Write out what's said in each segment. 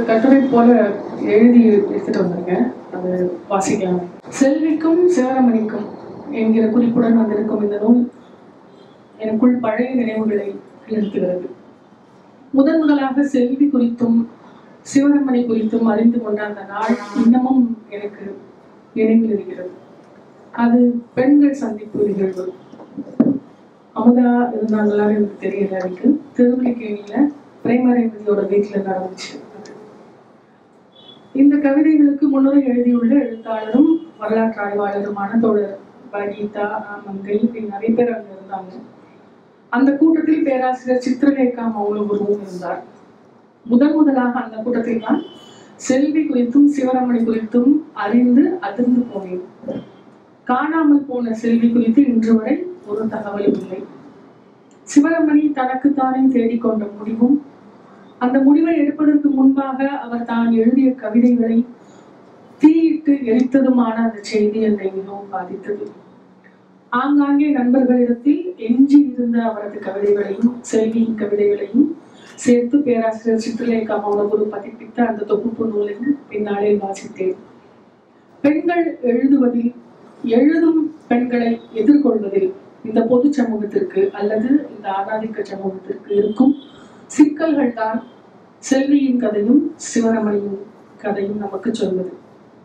கட்டுரை போல எழுதி எடுத்துட்டு வந்திருக்கேன் அது வாசிக்கலாம் செல்விக்கும் சிவரமணிக்கும் என்கிற குறிப்புடன் வந்திருக்கும் இந்த நூல் எனக்குள் பழைய நினைவுகளை நிறுத்துகிறது முதன் முதலாக செல்வி குறித்தும் சிவரமணி குறித்தும் அறிந்து கொண்ட அந்த நாள் இன்னமும் எனக்கு நினைவில் இருக்கிறது அது பெண்கள் சந்திப்பு நிகழ்வு அமுதா இருந்தாங்களான்னு எனக்கு தெரியல எனக்கு திருவல்லிக்கேணியில பிரேமரேவதியோட வீட்டுல நடந்துச்சு இந்த கவிதைகளுக்கு முன்னுரை எழுதியுள்ள எழுத்தாளரும் வரலாற்று ஆய்வாளருமான தோழர் கீதா மங்கை இப்படி நிறைய பேர் அங்க இருந்தாங்க அந்த கூட்டத்தில் பேராசிரியர் சித்திரலேகா மௌனகுருவும் இருந்தார் முதன் முதலாக அந்த கூட்டத்தில் தான் செல்வி குறித்தும் சிவரமணி குறித்தும் அறிந்து அதிர்ந்து போனேன் காணாமல் போன செல்வி குறித்து இன்று வரை ஒரு தகவலும் இல்லை சிவரமணி தனக்குத்தானே தேடிக்கொண்ட முடிவும் அந்த முடிவை எடுப்பதற்கு முன்பாக அவர் தான் எழுதிய கவிதைகளை தீயிட்டு எரித்ததுமான அந்த செய்தி என்னை மிகவும் பாதித்தது ஆங்காங்கே நண்பர்களிடத்தில் எஞ்சி இருந்த அவரது கவிதைகளையும் செல்வியின் கவிதைகளையும் சேர்த்து பேராசிரியர் சித்திரலேகா மௌனகுரு பதிப்பித்த அந்த தொகுப்பு நூலையும் பின்னாளில் வாசித்தேன் பெண்கள் எழுதுவதில் எழுதும் பெண்களை எதிர்கொள்வதில் இந்த பொது சமூகத்திற்கு அல்லது இந்த ஆணாதிக்க சமூகத்திற்கு இருக்கும் சிக்கல்கள் தான் செல்வியின் கதையும் சிவரமணியின் கதையும் நமக்கு சொல்வது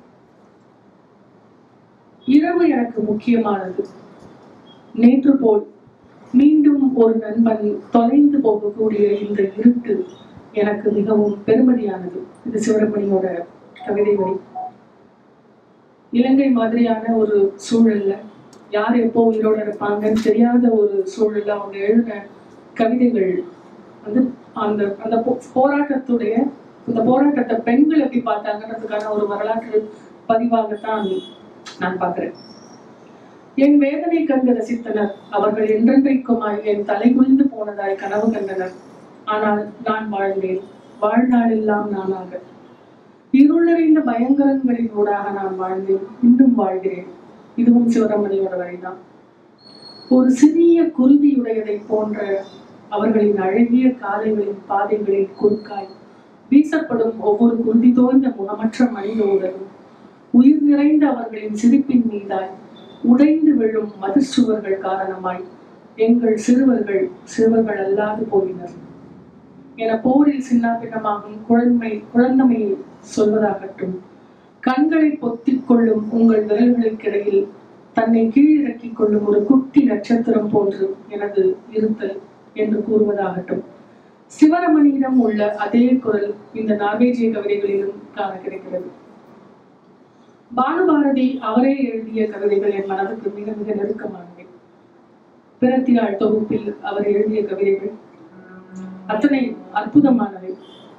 இரவு எனக்கு முக்கியமானது நேற்று போல் மீண்டும் ஒரு நண்பன் தொலைந்து போகக்கூடிய இந்த இருட்டு எனக்கு மிகவும் பெருமதியானது இது சிவரமணியோட கவிதை வரி இலங்கை மாதிரியான ஒரு சூழல்ல யார் எப்போ உயிரோட இருப்பாங்கன்னு தெரியாத ஒரு சூழல்ல அவங்க எழுதின கவிதைகள் வந்து அந்த அந்த போ- போராட்டத்துடைய இந்த போராட்டத்தை பெண்கள் எப்படி பார்த்தாங்கன்றதுக்கான ஒரு வரலாற்று பதிவாகத்தான் நான் பார்க்கிறேன் என் வேதனை கண்டு ரசித்தனர் அவர்கள் என்றென்றைக்குமாய் என் தலை குனிந்து போனதாய் கனவு கண்டனர் ஆனால் நான் வாழ்ந்தேன் வாழ்நாளெல்லாம் நானாக இருளறிந்த பயங்கரங்களின் ஊடாக நான் வாழ்ந்தேன் இன்னும் வாழ்கிறேன் இதுவும் சிவரமணியோட வழிதான் ஒரு சிறிய குருவியுடையதை போன்ற அவர்களின் அழகிய காலைகளின் பாதைகளில் குறுக்காய் வீசப்படும் ஒவ்வொரு குருதி தோய்ந்த முகமற்ற மனித உடலும் உயிர் நிறைந்த அவர்களின் சிரிப்பின் மீதாய் உடைந்து விழும் மதிர்ச்சுவர்கள் காரணமாய் எங்கள் சிறுவர்கள் சிறுவர்கள் அல்லாது போயினர் என போரில் சின்னாபின்னமாகும் குழந்தை குழந்தமையை சொல்வதாகட்டும் கண்களை பொத்திக் கொள்ளும் உங்கள் விரல்களுக்கிடையில் தன்னை கீழிறக்கிக் கொள்ளும் ஒரு குட்டி நட்சத்திரம் போன்று எனது இருத்தல் என்று கூறுவதாகட்டும் சிவரமணியிடம் உள்ள அதே குரல் இந்த நாகேஜிய கவிதைகளிலும் காண கிடைக்கிறது பானுபாரதி அவரே எழுதிய கவிதைகள் என் மனதுக்கு மிக மிக நெருக்கமானவை பிறத்தினாள் தொகுப்பில் அவர் எழுதிய கவிதைகள் அத்தனை அற்புதமானவை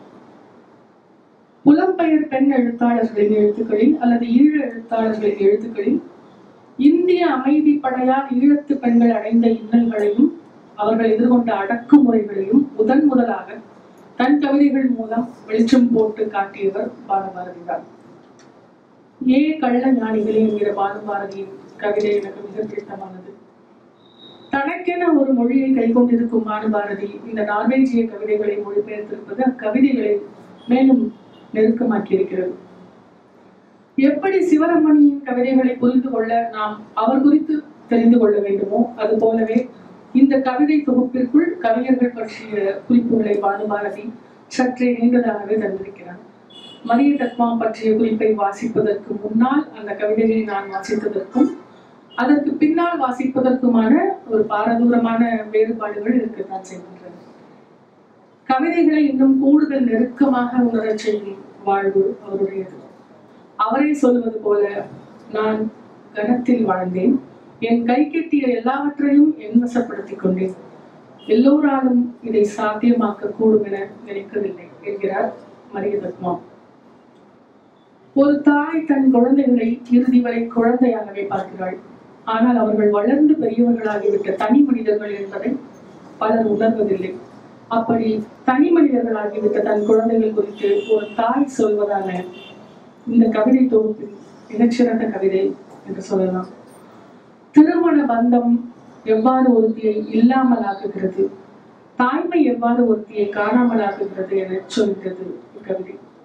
புலம்பெயர் பெண் எழுத்தாளர்களின் எழுத்துக்களில் அல்லது ஈழ எழுத்தாளர்களின் எழுத்துக்களில் இந்திய அமைதி படையால் ஈழத்து பெண்கள் அடைந்த இன்னல்களையும் அவர்கள் எதிர்கொண்ட அடக்குமுறைகளையும் முதன் முதலாக தன் கவிதைகள் மூலம் வெளிச்சம் போட்டு காட்டியவர் பானுபாரதி தான் ஏ கள்ள ஞானிகளே என்கிற பானுபாரதியின் கவிதை எனக்கு மிக பிடித்தமானது தனக்கென ஒரு மொழியை கைக்கொண்டிருக்கும் பானுபாரதி இந்த நார்வேஜிய கவிதைகளை மொழிபெயர்த்திருப்பது அக்கவிதைகளை மேலும் நெருக்கமாக்கி இருக்கிறது எப்படி சிவரமணியின் கவிதைகளை புரிந்து கொள்ள நாம் அவர் குறித்து தெரிந்து கொள்ள வேண்டுமோ அது போலவே இந்த கவிதை தொகுப்பிற்குள் கவிஞர்கள் பற்றிய குறிப்புகளை பானுபாரதி சற்றே நீண்டதாகவே தந்திருக்கிறார் மரிய தத்மா பற்றிய குறிப்பை வாசிப்பதற்கு முன்னால் அந்த கவிதைகளை நான் வாசித்ததற்கும் அதற்கு பின்னால் வாசிப்பதற்குமான ஒரு பாரதூரமான வேறுபாடுகள் இருக்கத்தான் செய்கின்றன கவிதைகளை இன்னும் கூடுதல் நெருக்கமாக உணரச் செய்யும் வாழ்வு அவருடையது அவரே சொல்வது போல நான் கனத்தில் வாழ்ந்தேன் என் கை கெட்டிய எல்லாவற்றையும் என் வசப்படுத்திக் கொண்டேன் எல்லோராலும் இதை சாத்தியமாக்க கூடும் என நினைக்கவில்லை என்கிறார் மரிய தத்மா ஒரு தாய் தன் குழந்தைகளை இறுதி வரை குழந்தையாகவே பார்க்கிறாள் ஆனால் அவர்கள் வளர்ந்து பெரியவர்களாகிவிட்ட தனி மனிதர்கள் என்பதை பலர் உணர்வதில்லை அப்படி தனி மனிதர்களாகிவிட்ட தன் குழந்தைகள் குறித்து ஒரு தாய் சொல்வதான இந்த கவிதை தொகுப்பின் மிகச்சிறந்த கவிதை என்று சொல்லலாம் திருமண பந்தம் எவ்வாறு ஒருத்தியை இல்லாமல் ஆக்குகிறது தாய்மை எவ்வாறு ஒருத்தியை காணாமல் ஆக்குகிறது என சொல்கிறது இக்கவிதை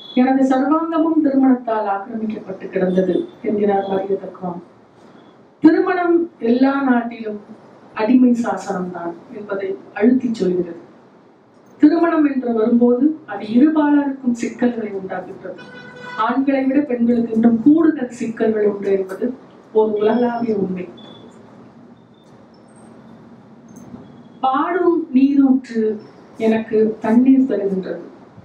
எனது சர்வாங்கமும் திருமணத்தால் ஆக்கிரமிக்கப்பட்டு கிடந்தது என்கிறார் மரிய தக்குவான் திருமணம் எல்லா நாட்டிலும் அடிமை சாசனம் தான் என்பதை அழுத்திச் சொல்கிறது திருமணம் என்று வரும்போது அது இருபாலருக்கும் சிக்கல்களை உண்டாக்குகிறது ஆண்களை விட பெண்களுக்கு இன்னும் கூடுதல் சிக்கல்கள் உண்டு என்பது ஒரு உலகளாவிய உண்மை பாடும் நீரூற்று எனக்கு தண்ணீர் தருகின்றது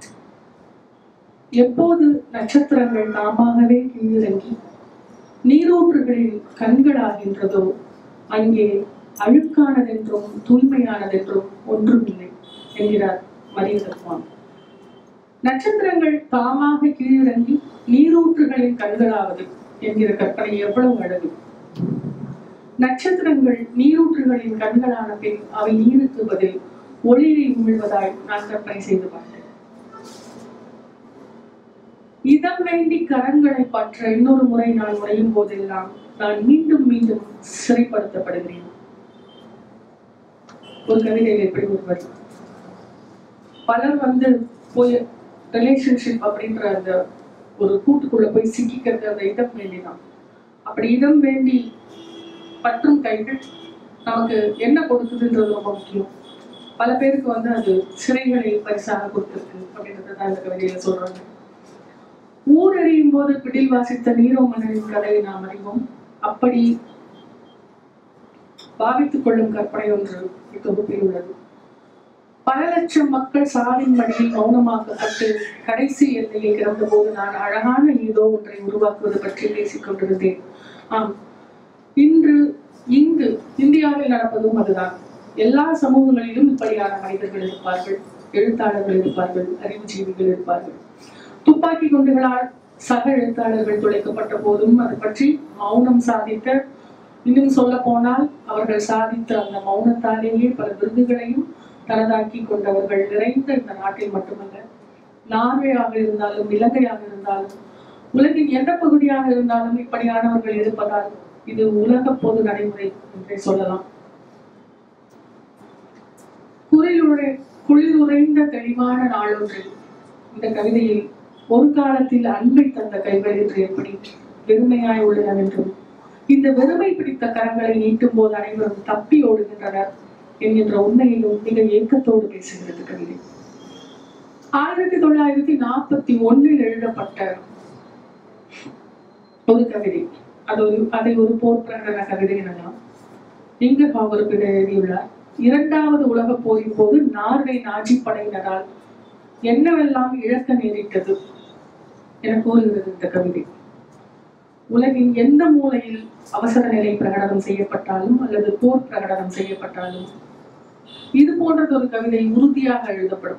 எப்போது நட்சத்திரங்கள் தாமாகவே கீழிறங்கி நீரூற்றுகளில் கண்களாகின்றதோ அங்கே அழுக்கானதென்றும் தூய்மையானதென்றும் ஒன்றுமில்லை என்கிறார் மரிய தத்துவம் நட்சத்திரங்கள் தாமாக கீழிறங்கி நீரூற்றுகளின் கண்களாவது என்கிற கற்பனை எவ்வளவு அழகு நட்சத்திரங்கள் நீரூற்றுகளின் கண்களான பின் அவை நீருக்கு பதில் ஒளியை உமிழ்வதாய் நான் கற்பனை செய்து பார்த்தேன் இதம் வேண்டி கரங்களை பற்ற இன்னொரு முறை நான் முறையும் போதெல்லாம் நான் மீண்டும் மீண்டும் சிறைப்படுத்தப்படுகிறேன் ஒரு கவிதையில் எப்படி ஒருவர் பலர் வந்து போய் ரிலேஷன்ஷிப் அப்படின்ற அந்த ஒரு கூட்டுக்குள்ள போய் சிக்கிக்கிறது அந்த இதம் வேண்டிதான் அப்படி இதம் வேண்டி பற்றும் கைகள் நமக்கு என்ன கொடுக்குதுன்றது ரொம்ப முக்கியம் பல பேருக்கு வந்து அது சிறைகளை பரிசாக கொடுத்திருக்கு அப்படின்றத தான் இந்த கவிதையில சொல்றாங்க ஊர் எறியும் போது பிடில் வாசித்த நீரோ மன்னரின் கதையை நாம் அறிவோம் அப்படி பாவித்துக் கொள்ளும் கற்பனை ஒன்று இத்தொகுப்பில் உள்ளது பல லட்சம் மக்கள் சாவின் மடியில் மௌனமாக்கப்பட்டு கடைசி எல்லையை கிடந்தபோது நான் அழகான ஏதோ ஒன்றை உருவாக்குவது பற்றி பேசிக் கொண்டிருந்தேன் ஆம் இன்று இங்கு இந்தியாவில் நடப்பதும் அதுதான் எல்லா சமூகங்களிலும் இப்படியான மனிதர்கள் இருப்பார்கள் எழுத்தாளர்கள் இருப்பார்கள் அறிவுஜீவிகள் இருப்பார்கள் துப்பாக்கி குண்டுகளால் சக எழுத்தாளர்கள் துளைக்கப்பட்ட போதும் அது பற்றி மௌனம் சாதித்த இன்னும் சொல்ல போனால் அவர்கள் சாதித்த அந்த மௌனத்தாலேயே பல விருதுகளையும் தனதாக்கி கொண்டவர்கள் நிறைந்த இந்த நாட்டில் மட்டுமல்ல நார்வேயாக இருந்தாலும் இலங்கையாக இருந்தாலும் உலகின் எந்த பகுதியாக இருந்தாலும் இப்படியானவர்கள் இருப்பதால் இது உலக பொது நடைமுறை என்றே சொல்லலாம் குளிருரை குளிருறைந்த தெளிவான நாளொன்றில் இந்த கவிதையில் ஒரு காலத்தில் அன்பை தந்த கைகள் என்று எப்படி வெறுமையாய் உள்ளன என்றும் இந்த வெறுமை பிடித்த கரங்களை நீட்டும் போது அனைவரும் தப்பி ஓடுகின்றனர் என்கின்ற உண்மையிலும் மிக ஏக்கத்தோடு பேசுகிறது கவிதை ஆயிரத்தி தொள்ளாயிரத்தி நாற்பத்தி ஒன்னில் எழுதப்பட்ட ஒரு கவிதை அது ஒரு அதை ஒரு போர் பிரகடன கவிதை எனலாம் இங்கு அவர் எழுதியுள்ளார் இரண்டாவது உலகப் போரின் போது நார்வே நாஜி படையினரால் என்னவெல்லாம் இழக்க நேரிட்டது என கூறுகிறது இந்த கவிதை உலகின் எந்த மூலையில் அவசர நிலை பிரகடனம் செய்யப்பட்டாலும் அல்லது போர் பிரகடனம் செய்யப்பட்டாலும் இது போன்றது ஒரு கவிதை உறுதியாக எழுதப்படும்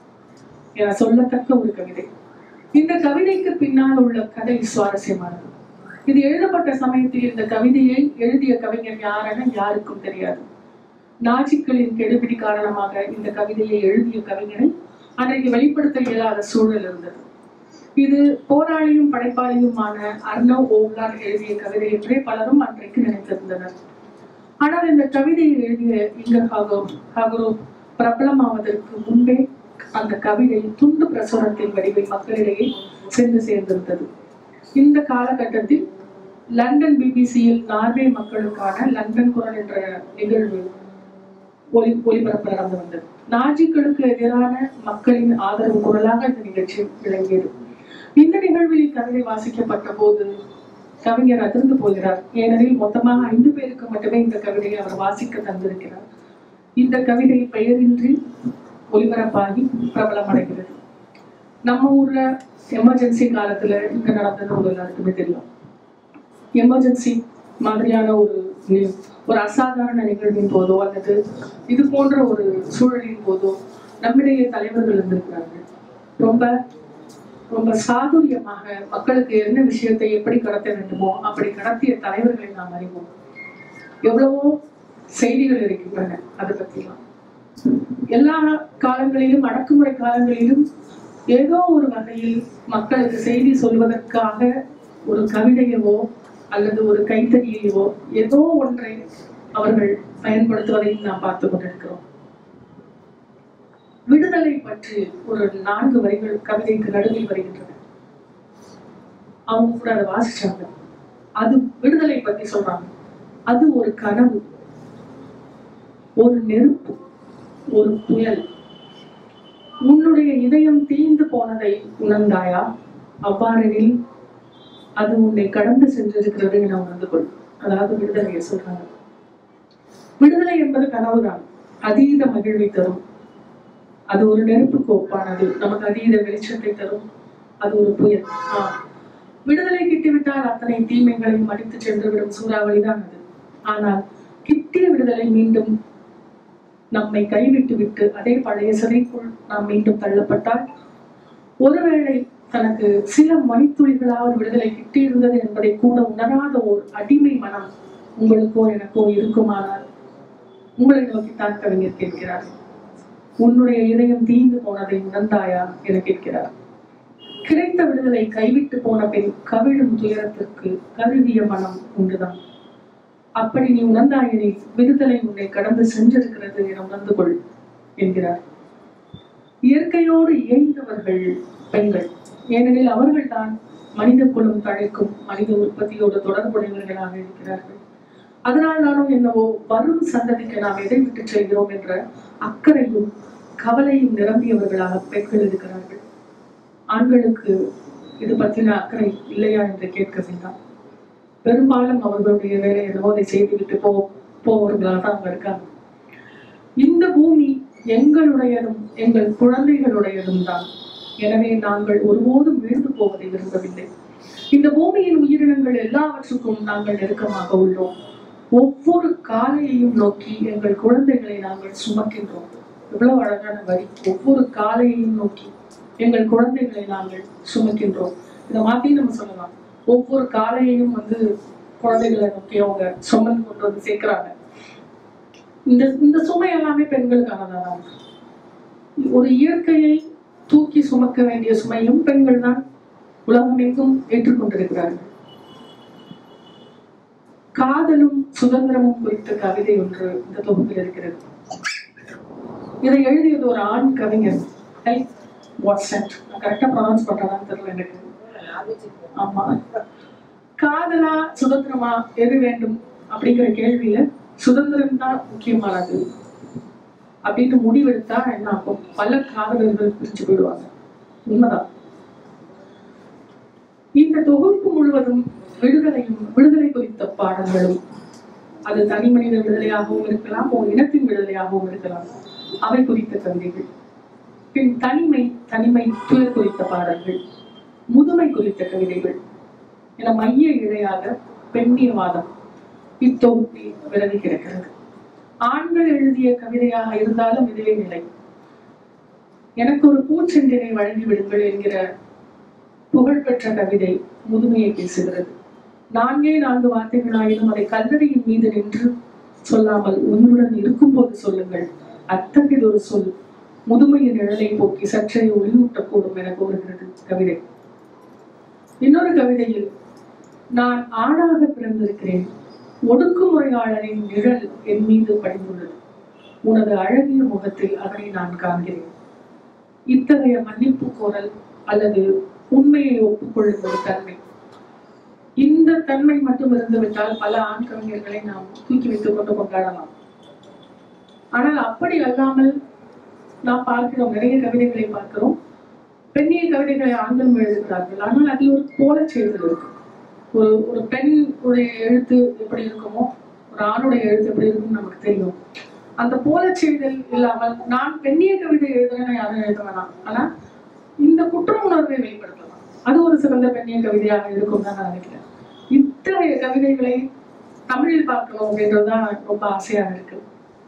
என சொல்லத்தக்க ஒரு கவிதை இந்த கவிதைக்கு பின்னால் உள்ள கதை சுவாரஸ்யமானது இது எழுதப்பட்ட சமயத்தில் இந்த கவிதையை எழுதிய கவிஞர் யாரென யாருக்கும் தெரியாது நாஜிக்களின் கெடுபிடி காரணமாக இந்த கவிதையை எழுதிய கவிஞரை அன்றைக்கு வெளிப்படுத்த இயலாத சூழல் இருந்தது இது போராளியும் படைப்பாளியுமான அர்னவ் ஓவ்லார் எழுதிய கவிதை என்றே பலரும் அன்றைக்கு நினைத்திருந்தனர் ஆனால் இந்த கவிதையை எழுதிய இங்கர் ஹாகோ ஹாகரோ பிரபலமாவதற்கு முன்பே அந்த கவிதை துண்டு பிரசுரத்தின் வடிவில் மக்களிடையே சென்று சேர்ந்திருந்தது இந்த காலகட்டத்தில் லண்டன் பிபிசியில் நார்வே மக்களுக்கான லண்டன் குரல் என்ற நிகழ்வு ஒளி ஒளிபரப்பு நடந்து வந்தது நாஜிக்களுக்கு எதிரான மக்களின் ஆதரவு குரலாக இந்த நிகழ்ச்சி விளங்கியது இந்த நிகழ்வில் கவிதை வாசிக்கப்பட்ட போது கவிஞர் அதிர்ந்து போகிறார் ஏனெனில் மொத்தமாக ஐந்து பேருக்கு மட்டுமே இந்த கவிதையை அவர் வாசிக்க தந்திருக்கிறார் இந்த கவிதை பெயரின்றி ஒளிபரப்பாகி பிரபலமடைகிறது நம்ம ஊர்ல எமர்ஜென்சி காலத்துல இங்க நடந்தது உங்க எல்லாருக்குமே தெரியும் எமர்ஜென்சி மாதிரியான ஒரு நி- ஒரு அசாதாரண நிகழ்வின் போதோ அல்லது இது போன்ற ஒரு சூழலின் போதோ நம்மிடையே தலைவர்கள் இருந்திருக்கிறாங்க ரொம்ப ரொம்ப சாதுரியமாக மக்களுக்கு என்ன விஷயத்தை எப்படி கடத்த வேண்டுமோ அப்படி கடத்திய தலைவர்களை நாம் அறிவோம் எவ்வளவோ செய்திகள் இருக்கின்றன அதை பற்றிலாம் எல்லா காலங்களிலும் அடக்குமுறை காலங்களிலும் ஏதோ ஒரு வகையில் மக்களுக்கு செய்தி சொல்வதற்காக ஒரு கவிதையவோ அல்லது ஒரு கைத்தறியையோ ஏதோ ஒன்றை அவர்கள் பயன்படுத்துவதையும் நாம் பார்த்து கொண்டிருக்கிறோம் விடுதலை பற்றி ஒரு நான்கு வரிகள் கவிதைக்கு நடுவில் வருகின்றன அவங்க கூட அதை வாசிச்சாங்க அது விடுதலை பத்தி சொல்றாங்க அது ஒரு கனவு ஒரு நெருப்பு ஒரு புயல் உன்னுடைய இதயம் தீந்து போனதை உணர்ந்தாயா அவ்வாறெனில் அது உன்னை கடந்து சென்றிருக்கிறது என உணர்ந்து கொள் அதாவது விடுதலையை சொல்றாங்க விடுதலை என்பது கனவுதான் அதீத மகிழ்வை தரும் அது ஒரு நெருப்புக்கு ஒப்பானது நமக்கு அதீத வெளிச்சத்தை தரும் அது ஒரு புயல் ஆ. விடுதலை கிட்டிவிட்டால் அத்தனை தீமைகளையும் அடித்து சென்றுவிடும் சூறாவளிதான் அது ஆனால் கிட்டிய விடுதலை மீண்டும் நம்மை கைவிட்டு விட்டு அதே பழைய சிறைக்குள் நாம் மீண்டும் தள்ளப்பட்டால் ஒருவேளை தனக்கு சில மணித்துளிகளாவது விடுதலை கிட்டியிருந்தது என்பதை கூட உணராத ஓர் அடிமை மனம் உங்களுக்கோ எனக்கோ இருக்குமானால் உங்களை நோக்கித்தான் கவிஞர் கேட்கிறார் உன்னுடைய இதயம் தீந்து போனதை உணர்ந்தாயா என கேட்கிறார் கிடைத்த விடுதலை கைவிட்டு போன பின் கவிழும் துயரத்திற்கு கருவிய மனம் உண்டுதான் அப்படி நீ உணர்ந்தாயினே விடுதலை உன்னை கடந்து சென்றிருக்கிறது என உணர்ந்து கொள் என்கிறார் இயற்கையோடு இயைந்தவர்கள் பெண்கள் ஏனெனில் அவர்கள்தான் மனித குலம் தழைக்கும் மனித உற்பத்தியோடு தொடர்புடையவர்களாக இருக்கிறார்கள் அதனால் தானோ என்னவோ வரும் சந்ததிக்கு நாம் எதை விட்டு செல்கிறோம் என்ற அக்கறையும் கவலையும் நிரம்பியவர்களாக பெண்கள் இருக்கிறார்கள் ஆண்களுக்கு இது பற்றின அக்கறை இல்லையா என்று கேட்க வேண்டாம் பெரும்பாலும் அவர்களுடைய வேலை என்னவோ அதை செய்துவிட்டு போ போவர்களாக தான் அவங்க இருக்காங்க இந்த பூமி எங்களுடையதும் எங்கள் குழந்தைகளுடையதும் தான் எனவே நாங்கள் ஒருபோதும் வீழ்ந்து போவதை விரும்பவில்லை இந்த பூமியின் உயிரினங்கள் எல்லாவற்றுக்கும் நாங்கள் நெருக்கமாக உள்ளோம் ஒவ்வொரு காலையையும் நோக்கி எங்கள் குழந்தைகளை நாங்கள் சுமக்கின்றோம் எவ்வளவு அழகான வரி ஒவ்வொரு காலையையும் நோக்கி எங்கள் குழந்தைகளை நாங்கள் சுமக்கின்றோம் இதை மாத்தி நம்ம சொல்லலாம் ஒவ்வொரு காலையையும் வந்து குழந்தைகளை நோக்கி அவங்க சுமந்து கொண்டு வந்து சேர்க்கிறாங்க இந்த இந்த சுமை எல்லாமே பெண்களுக்கானதான் ஒரு இயற்கையை தூக்கி சுமக்க வேண்டிய சுமையும் பெண்கள் தான் உலகமெங்கும் ஏற்றுக்கொண்டிருக்கிறார்கள் காதலும் சுதந்திரமும் குறித்த கவிதை ஒன்று இந்த தொகுப்பில் இருக்கிறது இதை எழுதியது ஒரு ஆண் கவிஞர் ஹெல் வாட்ஸட் நான் கரெக்டாக ப்ரொனவுன்ஸ் பண்றதான்னு தெரியல எனக்கு ஆமா காதலா சுதந்திரமா எது வேண்டும் அப்படிங்கிற கேள்வியில சுதந்திரம் தான் முக்கியமானது அப்படின்னு முடிவெடுத்தா என்ன ஆகும் பல காதலர்கள் பிரிச்சு போயிடுவாங்க உண்மைதான் இந்த தொகுப்பு முழுவதும் விடுதலையும் விடுதலை குறித்த பாடங்களும் அது தனி மனித விடுதலையாகவும் இருக்கலாம் ஒரு இனத்தின் விடுதலையாகவும் இருக்கலாம் அவை குறித்த கவிதைகள் பின் தனிமை தனிமை துயர் குறித்த பாடல்கள் முதுமை குறித்த கவிதைகள் என மைய இழையாக பெண்ணியவாதம் இத்தொகுப்பில் விலகி கிடக்கிறது ஆண்கள் எழுதிய கவிதையாக இருந்தாலும் இதுவே நிலை எனக்கு ஒரு பூச்செண்டினை வழங்கி விடுங்கள் என்கிற புகழ்பெற்ற கவிதை முதுமையை பேசுகிறது நான்கே நான்கு வார்த்தைகளாயினும் அதை கல்லறையின் மீது நின்று சொல்லாமல் உயிருடன் இருக்கும்போது சொல்லுங்கள் அத்தகையதொரு சொல் முதுமையின் நிழலை போக்கி சற்றே ஒளியூட்டக்கூடும் என கூறுகிறது கவிதை இன்னொரு கவிதையில் நான் ஆணாக பிறந்திருக்கிறேன் ஒடுக்குமுறையாளரின் நிழல் என் மீது படிந்துள்ளது உனது அழகிய முகத்தில் அதனை நான் காண்கிறேன் இத்தகைய மன்னிப்பு கோரல் அல்லது உண்மையை ஒப்புக்கொள்ளும் ஒரு தன்மை இந்த தன்மை மட்டும் இருந்துவிட்டால் பல ஆண் கவிஞர்களை நாம் தூக்கி வைத்துக் கொண்டு கொண்டாடலாம் ஆனால் அப்படி அல்லாமல் நாம் பார்க்கிறோம் நிறைய கவிதைகளை பார்க்கிறோம் பெண்ணிய கவிதைகளை ஆண்களும் எழுதுகிறார்கள் ஆனால் அதில் ஒரு போலச் செய்தல் இருக்கு ஒரு ஒரு பெண் உடைய எழுத்து எப்படி இருக்குமோ ஒரு ஆணுடைய எழுத்து எப்படி இருக்கும்னு நமக்கு தெரியும் அந்த போலச் செய்தல் இல்லாமல் நான் பெண்ணிய கவிதை எழுதுறேன்னு யாரும் எழுத வேணாம் ஆனா இந்த குற்ற உணர்வை வெளிப்படுத்தலாம் அது ஒரு சிறந்த பெண்ணிய கவிதையாக இருக்கும் தான் நான் நினைக்கிறேன் இத்தகைய கவிதைகளை தமிழில் பார்க்கணும் அப்படின்றதுதான் எனக்கு ரொம்ப ஆசையாக இருக்கு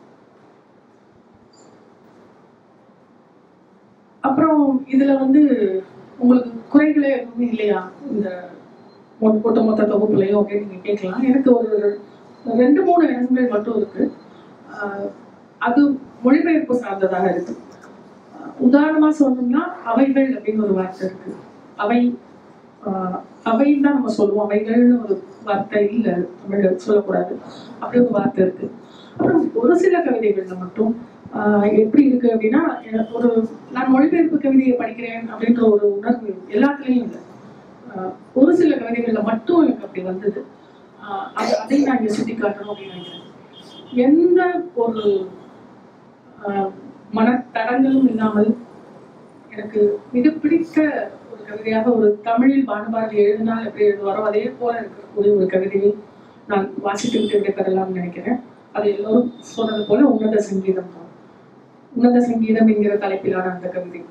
அப்புறம் இதுல வந்து உங்களுக்கு குறைகளே எதுவுமே இல்லையா இந்த ஒட்டு- ஒட்டுமொத்த தொகுப்புலையும் அப்படின்னு நீங்க கேட்கலாம் எனக்கு ஒரு ரெண்டு மூணு இடங்கள் மட்டும் இருக்கு ஆஹ் அது மொழிபெயர்ப்பு சார்ந்ததாக இருக்கு ஆஹ் உதாரணமா சொல்லணும்னா அவைகள் அப்படின்னு ஒரு வார்த்தை இருக்கு அவை ஆஹ் அவைன்னு தான் நம்ம சொல்லுவோம் அவைகள்னு ஒரு வார்த்தை இல்லை தமிழ்ல சொல்லக்கூடாது அப்படி ஒரு வார்த்தை இருக்கு அப்புறம் ஒரு சில கவிதைகள்ல மட்டும் ஆஹ் எப்படி இருக்கு அப்படின்னா எனக்கு ஒரு நான் மொழிபெயர்ப்பு கவிதையை படிக்கிறேன் அப்படின்ற ஒரு உணர்வு எல்லாத்துலேயும் இல்லை ஆஹ் ஒரு சில கவிதைகள்ல மட்டும் எனக்கு அப்படி வந்தது ஆஹ் அது அதை நான் இங்கே சுட்டி காட்டணும் அப்படின்னு நினைக்கிறேன் எந்த ஒரு ஆஹ் மனத்தடங்களும் இல்லாமல் எனக்கு மிக பிடித்த ஒரு கவிதையாக ஒரு தமிழில் பானுபாரதி எழுதினால் எப்படி எழுதுவாரோ அதே போல இருக்கக்கூடிய ஒரு கவிதையை நான் வாசித்து விட்டு விடைபெறலாம்னு நினைக்கிறேன் அது எல்லோரும் சொன்னது போல உன்னத சங்கீதம் தான் உன்னத சங்கீதம் என்கிற தலைப்பிலான அந்த கவிதை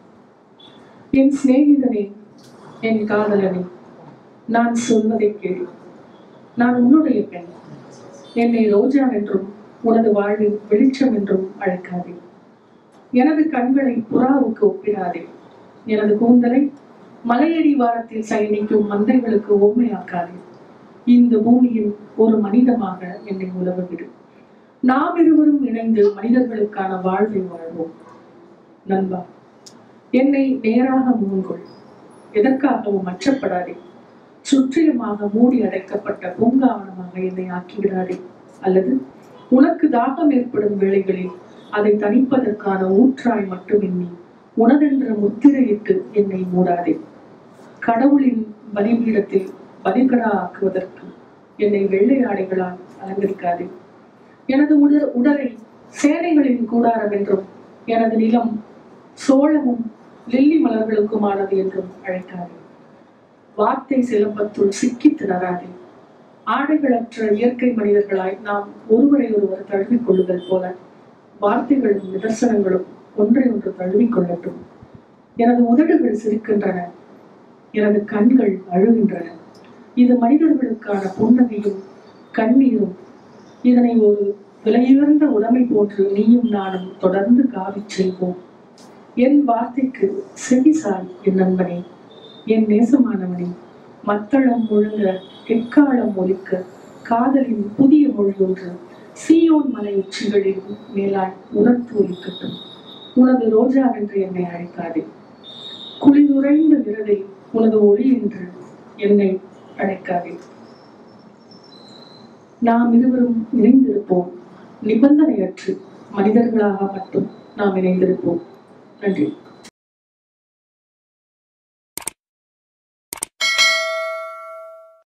என் சிநேகிதனே என் காதலனே நான் சொல்வதை கேளு நான் உன்னுடைய பெண் என்னை ரோஜா என்றும் உனது வாழ்வில் வெளிச்சம் என்றும் அழைக்காதே எனது கண்களை புறாவுக்கு ஒப்பிடாதே எனது கூந்தலை மலையடி வாரத்தில் சயனிக்கும் மந்தைகளுக்கு ஓமையாக்காதே இந்த பூமியில் ஒரு மனிதமாக என்னை உலவ விடு நாம் இருவரும் இணைந்து மனிதர்களுக்கான வாழ்வை வாழ்வோம் நண்பா என்னை நேராக மூங்கொள் எதற்காகவும் அச்சப்படாதே சுற்றிலுமாக மூடி அடைக்கப்பட்ட பூங்காவனமாக என்னை ஆக்கிவிடாதே அல்லது உனக்கு தாகம் ஏற்படும் வேளைகளில் அதை தணிப்பதற்கான ஊற்றாய் மட்டும் எண்ணி உனதென்ற முத்திரையிட்டு என்னை மூடாதே கடவுளின் பலிபீடத்தில் பலிகடா ஆக்குவதற்கு என்னை வெள்ளை ஆடைகளால் அலங்கரிக்காதே எனது உடல் உடலை சேனைகளின் கூடாரம் என்றும் எனது நிலம் சோளமும் லில்லி மலர்களுக்குமானது என்றும் அழைக்காதே வார்த்தை சிலம்பத்துள் சிக்கி திணறாதே ஆடைகளற்ற இயற்கை மனிதர்களாய் நாம் ஒருவரை ஒருவர் தழுவிக் கொள்ளுதல் போல வார்த்தைகளும் நிதர்சனங்களும் ஒன்றை ஒன்று தழுவிக் கொள்ளட்டும் எனது உதடுகள் சிரிக்கின்றன எனது கண்கள் அழுகின்றன இது மனிதர்களுக்கான புன்னகையும் கண்ணீரும் இதனை ஒரு விலையுயர்ந்த உடைமை போன்று நீயும் நானும் தொடர்ந்து காவிச் செய்வோம் என் வார்த்தைக்கு செவிசாய் என் நண்பனே என் நேசமானவனே மத்தளம் முழுங்க எக்காலம் ஒலிக்க காதலின் புதிய மொழி ஒன்று சீயோன் மலை உச்சிகளில் மேலாய் உணர்த்து ஒலிக்கட்டும் உனது ரோஜா என்று என்னை அழைக்காதே குளிதுரைந்த விரதை உனது ஒளி என்று என்னை அழைக்காதே நாம் இருவரும் இணைந்திருப்போம் நிபந்தனையற்று மனிதர்களாக மட்டும் நாம் இணைந்திருப்போம் நன்றி